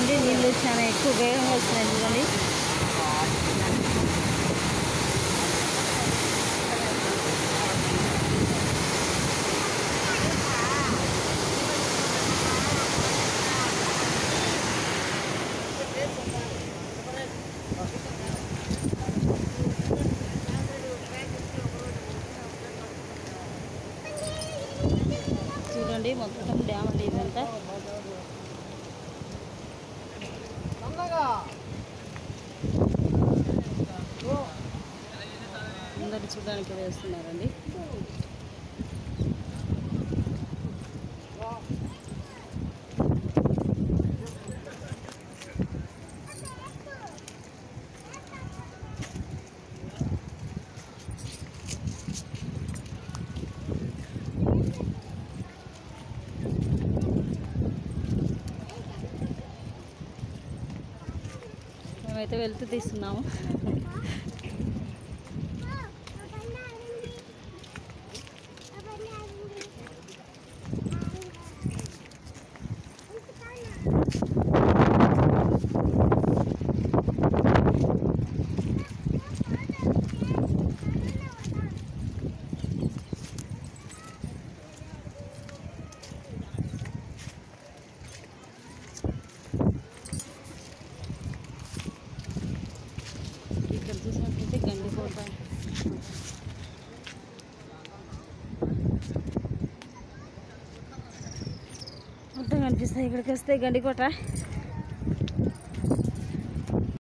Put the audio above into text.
చూడండి నీళ్ళు చాలా ఎక్కువ వేగంగా వస్తున్నాయి చూడండి చూడండి మొత్తం డ్యామ్ అండి ఇదంతా అందరు చూడడానికి వేస్తున్నారండి మేమైతే వెళ్తూ తీస్తున్నాము ఇక్కడ చూసినట్లయితే గండికోట మొత్తం కనిపిస్తాయి ఇక్కడికి వస్తే గండికోట